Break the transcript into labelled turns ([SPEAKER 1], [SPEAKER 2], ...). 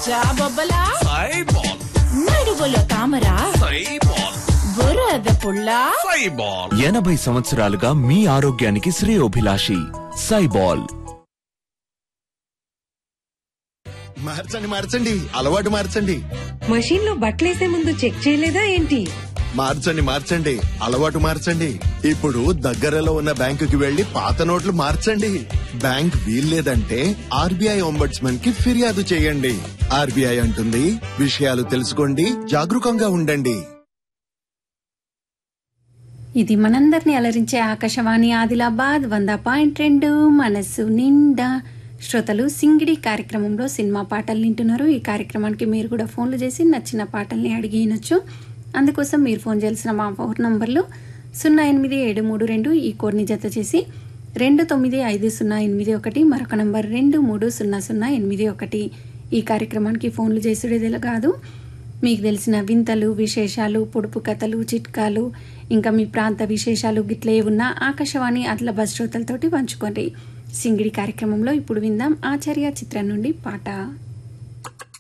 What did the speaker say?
[SPEAKER 1] జాబొబ్బలా
[SPEAKER 2] సైబాల్
[SPEAKER 1] నడువులో తామరా
[SPEAKER 2] సైబాల్
[SPEAKER 1] బురద పుల్ల
[SPEAKER 2] సైబాల్
[SPEAKER 3] ఎనభై సంవత్సరాలుగా మీ ఆరోగ్యానికి శ్రేయోభిలాషి సైబాల్
[SPEAKER 4] మార్చండి మార్చండి అలవాటు మార్చండి
[SPEAKER 5] మషీన్ లో బట్టలేసే ముందు చెక్ చేయలేదా ఏంటి
[SPEAKER 4] మార్చండి మార్చండి అలవాటు మార్చండి ఇప్పుడు దగ్గరలో ఉన్న బ్యాంకుకి వెళ్లి పాత నోట్లు మార్చండి బ్యాంక్ వీల్లేదంటే ఆర్బీఐ ఒంబడ్స్మన్ కి ఫిర్యాదు చేయండి ఆర్బీఐ అంటుంది విషయాలు తెలుసుకోండి జాగరూకంగా ఉండండి
[SPEAKER 6] ఇది మనందరినీ అలరించే ఆకాశవాణి ఆదిలాబాద్ వంద పాయింట్ రెండు మనస్సు నిండా శ్రోతలు సింగిడి కార్యక్రమంలో సినిమా పాటలు వింటున్నారు ఈ కార్యక్రమానికి మీరు కూడా ఫోన్లు చేసి నచ్చిన పాటల్ని అడిగి వినొచ్చు అందుకోసం మీరు ఫోన్ చేయాల్సిన మా ఫోన్ నంబర్లు సున్నా ఎనిమిది ఏడు మూడు రెండు ఈ కోడ్ని జత చేసి రెండు తొమ్మిది ఐదు సున్నా ఎనిమిది ఒకటి మరొక నంబర్ రెండు మూడు సున్నా సున్నా ఎనిమిది ఒకటి ఈ కార్యక్రమానికి ఫోన్లు చేసుడేది కాదు మీకు తెలిసిన వింతలు విశేషాలు పొడుపు కథలు చిట్కాలు ఇంకా మీ ప్రాంత విశేషాలు గిట్లే ఉన్న ఆకాశవాణి అట్ల బస్ శ్రోతలతోటి పంచుకోండి సింగిడి కార్యక్రమంలో ఇప్పుడు విందాం ఆచార్య చిత్రం నుండి పాట